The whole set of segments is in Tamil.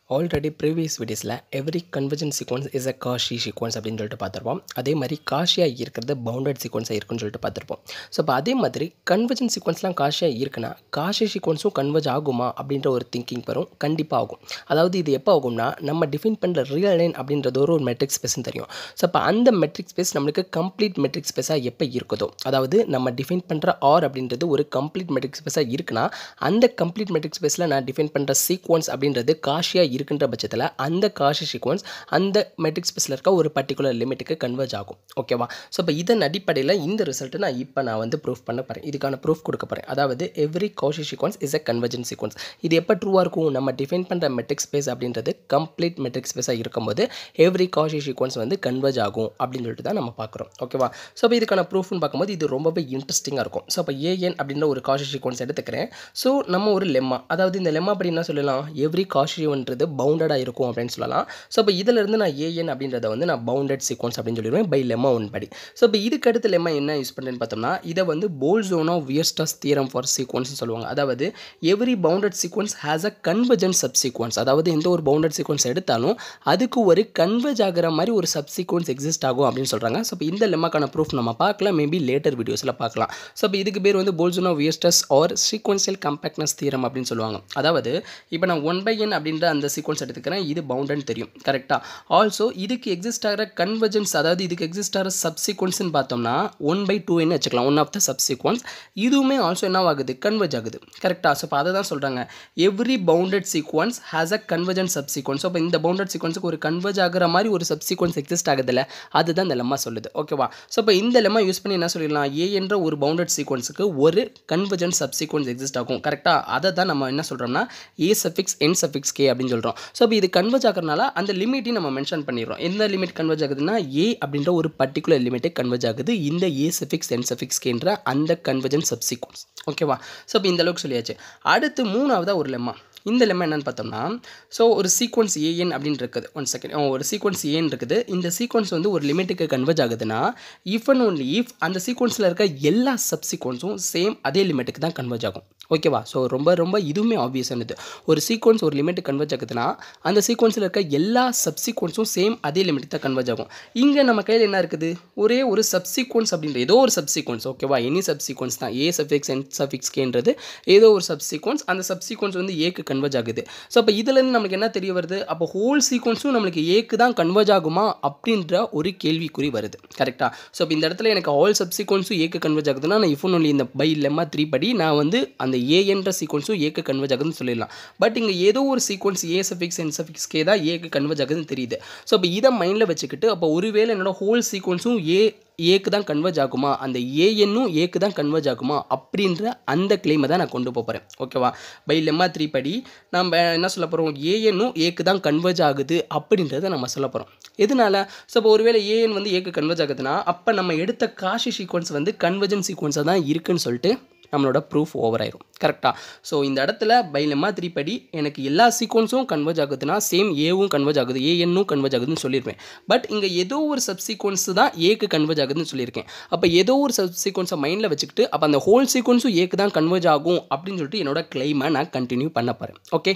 ஆல்ரெடி ப்ரீவியஸ் வீடியோஸில் every convergent sequence is a Cauchy sequence அப்படின்னு சொல்லிட்டு பார்த்துருப்போம் அதே மாதிரி காஷியாக இருக்கிறது பவுண்டட் சீக்வன்ஸாக இருக்குன்னு சொல்லிட்டு பார்த்துருப்போம் ஸோ இப்போ அதே மாதிரி கன்வர்ஜன் சீக்வன்ஸ்லாம் காஷியாக இருக்குன்னா காஷி சீக்வன்ஸும் கன்வர்ஜ் ஆகுமா அப்படின்ற ஒரு திங்கிங் வரும் கண்டிப்பாக ஆகும் அதாவது இது எப்போ ஆகும்னா நம்ம டிஃபைன் பண்ணுற ரியல் லைன் அப்படின்றது ஒரு ஒரு மெட்ரிக் ஸ்பேஸ்னு தெரியும் ஸோ அப்போ அந்த மெட்ரிக் ஸ்பேஸ் நம்மளுக்கு கம்ப்ளீட் மெட்ரிக் ஸ்பேஸாக எப்போ இருக்குதோ அதாவது நம்ம டிஃபைன் பண்ணுற ஆர் அப்படின்றது ஒரு கம்ப்ளீட் மெட்ரிக் ஸ்பேஸாக இருக்குன்னா அந்த கம்ப்ளீட் மெட்ரிக் ஸ்பேஸில் நான் டிஃபைன் பண்ணுற சீக்வன்ஸ் அப்படின்றது காஷியாக இருக்கின்ற பட்சத்தில் அந்த காஷி சீக்வன்ஸ் அந்த மெட்ரிக் ஸ்பேஸில் இருக்க ஒரு பர்டிகுலர் லிமிட்டுக்கு கன்வர்ஜ் ஆகும் ஓகேவா ஸோ இப்போ இதன் அடிப்படையில் இந்த ரிசல்ட்டை நான் இப்போ நான் வந்து ப்ரூஃப் பண்ண போகிறேன் இதுக்கான ப்ரூஃப் கொடுக்க போகிறேன் அதாவது every Cauchy sequence is a convergent sequence இது எப்போ ட்ரூவாக இருக்கும் நம்ம டிஃபைன் பண்ணுற மெட்ரிக் ஸ்பேஸ் அப்படின்றது கம்ப்ளீட் மெட்ரிக் ஸ்பேஸாக இருக்கும்போது எவ்ரி காஷி சீக்வன்ஸ் வந்து கன்வர்ஜ் ஆகும் அப்படின்னு சொல்லிட்டு தான் நம்ம பார்க்குறோம் ஓகேவா ஸோ இப்போ இதுக்கான ப்ரூஃப்னு பார்க்கும்போது இது ரொம்பவே இன்ட்ரெஸ்டிங்காக இருக்கும் ஸோ இப்போ ஏஎன் அப்படின்ற ஒரு காஷி சீக்வன்ஸ் எடுத்துக்கிறேன் ஸோ நம்ம ஒரு லெம்மா அதாவது இந்த லெம்மா அப்படி என்ன சொல்லலாம் எவ்ரி காஷியன்றது பவுண்டடாக இருக்கும் அப்படின்னு சொல்லலாம் ஸோ இப்போ இதிலிருந்து நான் ஏஎன் அப்படின்றத வந்து நான் பவுண்டட் சீக்வன்ஸ் அப்படின்னு சொல்லிடுவேன் பை லெம்மா ஒன் படி ஸோ இப்போ இதுக்கு அடுத்த லெம்மா என்ன யூஸ் பண்ணுறேன்னு பார்த்தோம்னா இதை வந்து Bolzano Weierstrass theorem for sequence சொல்லுவாங்க அதாவது every bounded sequence has a convergent sub sequence அதாவது எந்த ஒரு பவுண்டட் சீக்வன்ஸ் எடுத்தாலும் அதுக்கு ஒரு கன்வர்ஜ் ஆகிற மாதிரி ஒரு சப் சீக்வன்ஸ் எக்ஸிஸ்ட் ஆகும் அப்படின்னு சொல்கிறாங்க ஸோ இப்போ இந்த லெம்மாக்கான ப்ரூஃப் நம்ம பார்க்கலாம் மேபி லேட்டர் வீடியோஸில் பார்க்கலாம் ஸோ இப்போ இதுக்கு பேர் வந்து Bolzano Weierstrass or sequential compactness theorem அப்படின்னு சொல்லுவாங்க அதாவது இப்போ நான் ஒன் பை என் அப்படின்ற அந்த சீக்வன்ஸ் எடுத்துக்கிறேன் இது பவுண்டன்னு தெரியும் கரெக்டாக ஆல்சோ இதுக்கு எக்ஸிஸ்ட் ஆகிற கன்வர்ஜன்ஸ் அதாவது இதுக்கு எக்ஸிஸ்ட் ஆகிற சப்சீக்வன்ஸ்னு பார்த்தோம்னா ஒன் பை டூ என்ன வச்சுக்கலாம் ஒன் ஆஃப் த சப்சீக்வன்ஸ் இதுவுமே ஆல்சோ என்ன ஆகுது கன்வர்ஜ் ஆகுது கரெக்டாக ஸோ இப்போ அதை தான் சொல்கிறாங்க every bounded sequence has a convergent subsequence so இப்போ இந்த பவுண்டட் சீக்வன்ஸுக்கு ஒரு கன்வர்ஜ் ஆகிற மாதிரி ஒரு சப்சீக்வன்ஸ் எக்ஸிஸ்ட் ஆகுதுல்ல அதுதான் இந்த லெம்மா சொல்லுது ஓகேவா ஸோ இப்போ இந்த லெம்மா யூஸ் பண்ணி என்ன சொல்லிடலாம் ஏ என்ற ஒரு பவுண்டட் சீக்வன்ஸுக்கு ஒரு கன்வர்ஜன் சப்சீக்வன்ஸ் எக்ஸிஸ்ட் ஆகும் கரெக்டாக அதை தான் நம்ம என்ன சொல்கிறோம்னா a suffix n suffix k அப்படின்னு சொல்கிறோம் ஸோ இப்போ இது கன்வர்ஜ் ஆகிறனால அந்த லிமிட்டையும் நம்ம மென்ஷன் பண்ணிடுறோம் எந்த லிமிட் கன்வர்ஜ் ஆகுதுன்னா ஏ அப்படின்ற ஒரு பர்டிகுலர் லிமிட்டே கன்வர்ஜ் ஆகுது இந்த ஏ சஃபிக்ஸ் என் சஃபிக்ஸ் கேன்ற அந்த கன்வர்ஜன் சப்சீக்வன்ஸ் ஓகேவா ஸோ இப்போ இந்த அளவுக்கு சொல்லியாச்சு அடுத்து மூணாவதாக ஒரு லெம்மா இந்த லெம்மா என்னென்னு பார்த்தோம்னா ஸோ ஒரு சீக்வன்ஸ் ஏஎன் அப்படின்னு இருக்குது ஒன் செகண்ட் ஒரு சீக்வன்ஸ் ஏன் இருக்குது இந்த சீக்வன்ஸ் வந்து ஒரு லிமிட்டுக்கு கன்வர்ஜ் ஆகுதுன்னா இஃப் அண்ட் ஒன்லி இஃப் அந்த சீக்வன்ஸில் இருக்க எல்லா சப்சீக்வன்ஸும் சேம் அதே லிமிட்டுக்கு தான் கன்வர்ஜ் ஆகும் ஓகேவா ஸோ ரொம்ப ரொம்ப இதுவுமே ஆப்வியஸானது ஒரு சீக்வன்ஸ் ஒரு லிமிட்டு கன்வர்ஜ் ஆகுதுன்னா அந்த சீக்வன்ஸில் இருக்க எல்லா சப்சீக்வன்ஸும் சேம் அதே லிமிட்டுக்கு தான் கன்வர்ஜ் ஆகும் இங்கே நம்ம கையில் என்ன இருக்குது ஒரே ஒரு சப்சீக்வன்ஸ் அப்படின்ற ஏதோ ஒரு சப்சீக்வன்ஸ் ஓகேவா எனி சப்சீக்வன்ஸ் தான் ஏ சஃபிக்ஸ் என் சஃபிக்ஸ் கேன்றது ஏதோ ஒரு சப்சீக்வன்ஸ் அந்த சப்சீக்வன்ஸ் வந்து ஏக்கு கன்வர்ஜ் ஆகுது ஸோ அப்போ இதுலேருந்து நம்மளுக்கு என்ன தெரிய வருது அப்போ ஹோல் சீக்வன்ஸும் நம்மளுக்கு ஏக்கு தான் கன்வர்ஜ் ஆகுமா அப்படின்ற ஒரு கேள்விக்குறி வருது கரெக்டாக ஸோ இப்போ இந்த இடத்துல எனக்கு ஆல் சப்சீக்வன்ஸும் ஏக்கு கன்வர்ஜ் ஆகுதுன்னா நான் இப்போ ஒன்லி இந்த பை லெம்மா த்ரீ படி நான் வந்து அந்த ஏ என்ற சீக்வன்ஸும் ஏக்கு கன்வர்ஜ் ஆகுதுன்னு சொல்லிடலாம் பட் இங்கே ஏதோ ஒரு sequence a suffix n suffix k தான் ஏக்கு கன்வர்ஜ் ஆகுதுன்னு தெரியுது ஸோ இப்போ இதை மைண்டில் வச்சுக்கிட்டு அப்போ ஒருவேளை என்னோட ஹோல் சீக்வன்ஸும் ஏ ஏக்கு தான் கன்வர்ஜ் ஆகுமா அந்த ஏஎன்னும் ஏக்கு தான் கன்வர்ஜ் ஆகுமா அப்படின்ற அந்த கிளைமை தான் நான் கொண்டு போகிறேன் ஓகேவா பை லெம்மா த்ரீ படி நம்ம என்ன சொல்ல போகிறோம் ஏஎன்னும் ஏக்கு தான் கன்வர்ஜ் ஆகுது அப்படின்றத நம்ம சொல்ல போகிறோம் எதனால ஸோ இப்போ ஒருவேளை ஏஎன் வந்து ஏக்கு கன்வர்ஜ் ஆகுதுன்னா அப்போ நம்ம எடுத்த காஷி சீக்வன்ஸ் வந்து கன்வர்ஜன் சீக்வன்ஸாக தான் இருக்குன்னு சொல்லிட்டு நம்மளோட ப்ரூஃப் ஓவர் ஆயிரும் கரெக்டாக ஸோ இந்த இடத்துல பை லெம்மா த்ரீ படி எனக்கு எல்லா சீக்வன்ஸும் கன்வர்ஜ் ஆகுதுன்னா சேம் ஏவும் கன்வர்ஜ் ஆகுது ஏஎன்னும் கன்வர்ஜ் ஆகுதுன்னு சொல்லியிருப்பேன் பட் இங்கே ஏதோ ஒரு சப் சீக்வன்ஸ் தான் ஏக்கு கன்வர்ஜ் ஆகுதுன்னு சொல்லியிருக்கேன் அப்போ ஏதோ ஒரு சப் சீக்வன்ஸை மைண்டில் வச்சுக்கிட்டு அப்போ அந்த ஹோல் சீக்வன்ஸும் ஏக்கு தான் கன்வர்ஜ் ஆகும் அப்படின்னு சொல்லிட்டு என்னோட கிளைமை நான் கண்டினியூ பண்ண போகிறேன் ஓகே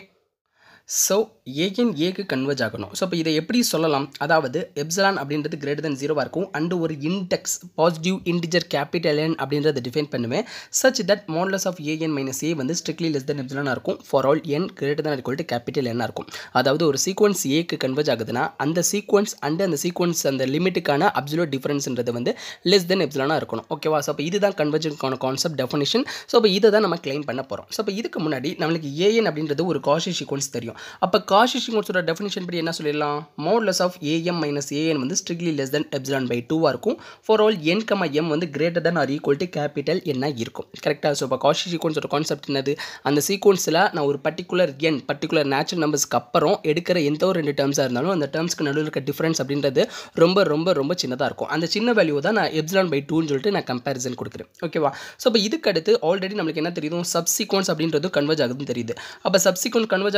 ஸோ ஏஎன் ஏக்கு கன்வர்ஜ் ஆகணும் ஸோ இப்போ இதை எப்படி சொல்லலாம் அதாவது எப்சலான் அப்படின்றது கிரேட்டர் தென் ஜீரோவாக இருக்கும் அண்டு ஒரு index positive integer capital N அப்படின்றத டிஃபைன் பண்ணுவேன் such that modulus of a n minus a வந்து ஸ்ட்ரிக்ட்லி லெஸ் தென் எப்சலானாக இருக்கும் for all n greater than equal to capital என்னாக இருக்கும் அதாவது ஒரு சீக்வன்ஸ் ஏக்கு கன்வர்ஜ் ஆகுதுன்னா அந்த சீக்வன்ஸ் அண்டு அந்த சீக்வன்ஸ் அந்த லிமிட்டுக்கான அப்சலூட் டிஃபரன்ஸ்ன்றது வந்து லெஸ் தென் எப்சலானாக இருக்கணும் ஓகேவா ஸோ அப்போ இதுதான் கன்வர்ஜனுக்கான கான்செப்ட் டெஃபினேஷன் ஸோ இப்போ இதை தான் நம்ம கிளைம் பண்ண போகிறோம் ஸோ இப்போ இதுக்கு முன்னாடி நம்மளுக்கு ஏஎன் அப்படின்றது ஒரு காஷி சீக்வன்ஸ் தெரியும் அப்போ காஷி சீக்வன்ஸோட டெஃபினேஷன் படி என்ன சொல்லிடலாம் modulus of a m minus a n வந்து strictly less than epsilon by டூவாக இருக்கும் for all n comma m வந்து greater than or equal to capital என்ன இருக்கும் கரெக்டாக ஸோ இப்போ காஷி சீக்வன்ஸோட கான்செப்ட் என்னது அந்த சீக்வன்ஸில் நான் ஒரு பர்டிகுலர் என் பர்டிகுலர் நேச்சுரல் நம்பர்ஸ்க்கு அப்புறம் எடுக்கிற எந்த ஒரு ரெண்டு டேர்ம்ஸாக இருந்தாலும் அந்த டேர்ம்ஸ்க்கு நடுவில் இருக்க டிஃப்ரென்ஸ் அப்படின்றது ரொம்ப ரொம்ப ரொம்ப சின்னதாக இருக்கும் அந்த சின்ன வேல்யூ தான் நான் எப்சிலான் பை டூன்னு சொல்லிட்டு நான் கம்பேரிசன் கொடுக்குறேன் ஓகேவா ஸோ இப்போ இதுக்கு அடுத்து ஆல்ரெடி நம்மளுக்கு என்ன தெரியும் சப்சீக்வன்ஸ் அப்படின்றது கன்வர்ஜ் ஆகுதுன்னு தெரியுது அப்போ சப்சீக்வன்ஸ் கன்வர்ஜ் ஆகுதுன்னா என்ன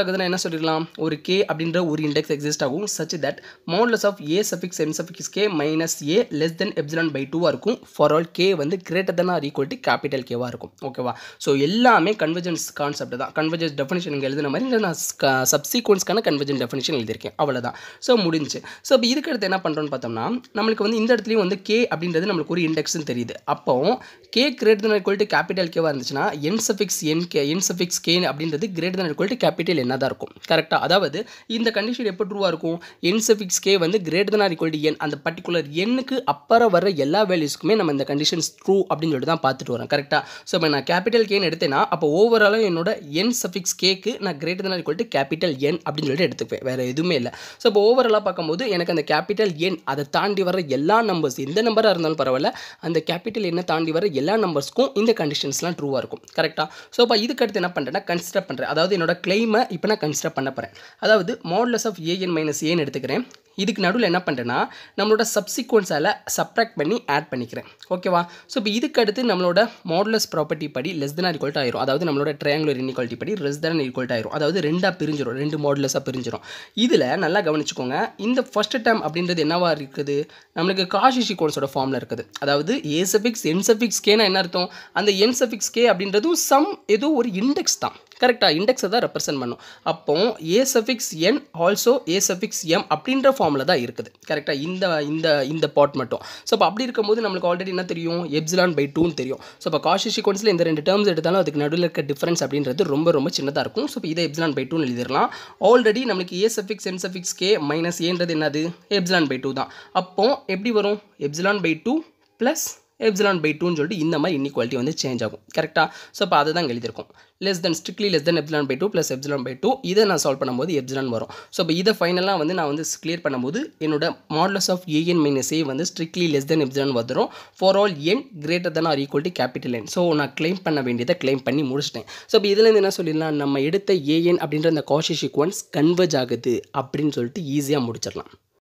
சொல்லிடலாம் ஒரு கே அப்படின்ற ஒரு இண்டெக்ஸ் எக்ஸிஸ்ட் ஆகும் such that modulus of a suffix n suffix k minus a less than epsilon by டூவாக இருக்கும் ஃபார் ஆல் கே வந்து greater than or equal to capital கேவாக இருக்கும் ஓகேவா ஸோ எல்லாமே கன்வர்ஜென்ஸ் கான்செப்ட் தான் கன்வர்ஜென்ஸ் டெஃபினேஷன் இங்கே எழுதின மாதிரி இங்க நான் சப்சீக்வன்ஸ்க்கான கன்வர்ஜென்ட் டெஃபினேஷன் எழுதியிருக்கேன் அவ்வளோதான் ஸோ முடிஞ்சு ஸோ இப்போ இதுக்கு அடுத்து என்ன பண்ணுறோன்னு பார்த்தோம்னா நம்மளுக்கு வந்து இந்த இடத்துலையும் வந்து கே அப்படின்றது நம்மளுக்கு ஒரு இண்டெக்ஸ்னு தெரியுது அப்போ k greater than equal to capital கேவாக இருந்துச்சுன்னா n suffix n k n suffix k அப்படின்றது greater than equal to capital என்ன தான் இருக்கும் கரெக்டாக அதாவது இந்த கண்டிஷன் எப்போ ட்ரூவாக இருக்கும் என் சஃபிக்ஸ் கே வந்து greater than equal to n அந்த பர்டிகுலர் எண்ணுக்கு அப்புறம் வர எல்லா வேல்யூஸ்க்குமே நம்ம இந்த கண்டிஷன்ஸ் ட்ரூ அப்படின்னு சொல்லிட்டு தான் பார்த்துட்டு வரோம் கரெக்டாக ஸோ இப்போ நான் கேபிட்டல் கேன்னு எடுத்தேன்னா அப்போ ஓவராலாக என்னோட என் சஃபிக்ஸ் கேக்கு நான் greater than equal to capital N அப்படின்னு சொல்லிட்டு எடுத்துப்பேன் வேறு எதுவுமே இல்லை ஸோ இப்போ ஓவராலாக பார்க்கும்போது எனக்கு அந்த கேபிட்டல் என் அதை தாண்டி வர எல்லா நம்பர்ஸ் எந்த நம்பராக இருந்தாலும் பரவாயில்ல அந்த கேபிட்டல் எண்ணை தாண்டி வர எல்லா நம்பர்ஸ்க்கும் இந்த கண்டிஷன்ஸ்லாம் ட்ரூவாக இருக்கும் கரெக்டாக ஸோ இப்போ இதுக்கு அடுத்து என்ன பண்ணுறேன்னா கன்சிடர் பண்ணுறேன் அதாவது என்னோட கிளைமை இப்போ நான் கன்சிடர் பண்ண போகிறேன் அதாவது மாடலஸ் ஆஃப் ஏஎன் மைனஸ் ஏன்னு எடுத்துக்கிறேன் இதுக்கு நடுவில் என்ன பண்ணுறேன்னா நம்மளோட சப்சிக்வன்ஸால் சப்ராக்ட் பண்ணி ஆட் பண்ணிக்கிறேன் ஓகேவா ஸோ இப்போ இதுக்கு அடுத்து நம்மளோட மாடலஸ் ப்ராப்பர்ட்டி படி லெஸ் தென் ஈக்குவல்ட் ஆயிரும் அதாவது நம்மளோட ட்ரையாங்குலர் இன்இக்வாலிட்டி படி லெஸ் தென் ஈக்குவல்ட் ஆயிரும் அதாவது ரெண்டாக பிரிஞ்சிரும் ரெண்டு மாடலஸாக பிரிஞ்சிரும் இதில் நல்லா கவனிச்சுக்கோங்க இந்த ஃபர்ஸ்ட் டைம் அப்படின்றது என்னவா இருக்குது நம்மளுக்கு காஷி சீக்வன்ஸோட ஃபார்மில் இருக்குது அதாவது ஏ சஃபிக்ஸ் என் சஃபிக்ஸ் கேனா என்ன அர்த்தம் அந்த என் சஃபிக்ஸ் கே அப்படின்றதும் சம் ஏதோ ஒரு இண்டெக்ஸ் தான் கரெக்டாக இண்டெக்ஸை தான் ரெப்ரசென்ட் பண்ணும் அப்போ a suffix n also a suffix m அப்படின்ற ஃபார்மில் தான் இருக்குது கரெக்டாக இந்த இந்த இந்த பாட் மட்டும் ஸோ அப்போ அப்படி இருக்கும்போது நம்மளுக்கு ஆல்ரெடி என்ன தெரியும் எப்சிலான் பை டூன்னு தெரியும் ஸோ இப்போ காஷி சீக்வன்ஸில் இந்த ரெண்டு டேர்ம்ஸ் எடுத்தாலும் அதுக்கு நடுவில் இருக்க டிஃபரன்ஸ் அப்படின்றது ரொம்ப ரொம்ப சின்னதாக இருக்கும் ஸோ இப்போ இதை எப்சிலான் பை டூன்னு எழுதிடலாம் ஆல்ரெடி நம்மளுக்கு a suffix n suffix k minus ஏன்றது என்னது எப்சிலான் பை டூ தான் அப்போ எப்படி வரும் epsilon by two plus epsilon by டூன்னு சொல்லிட்டு இந்த மாதிரி இன்இக்வாலிட்டி வந்து சேஞ்ச் ஆகும் கரெக்டாக ஸோ இப்போ அதை தான் எழுதியிருக்கும் less than strictly less than epsilon by two plus epsilon by two இதை நான் சால்வ் பண்ணும்போது எப்சிலான் வரும் ஸோ இப்போ இதை ஃபைனலாக வந்து நான் வந்து கிளியர் பண்ணும்போது என்னோட modulus of a n minus a வந்து ஸ்ட்ரிக்ட்லி லெஸ் தென் எப்சிலான் வந்துடும் for all n greater than or equal to capital N so நான் கிளைம் பண்ண வேண்டியதை கிளைம் பண்ணி முடிச்சிட்டேன் ஸோ இப்போ இதுலேருந்து என்ன சொல்லிடலாம் நம்ம எடுத்த ஏஎன் அப்படின்ற அந்த காஷி சீக்வன்ஸ் கன்வர்ஜ் ஆகுது அப்படின்னு சொல்லிட்டு ஈஸியாக முடிச்சிடலாம்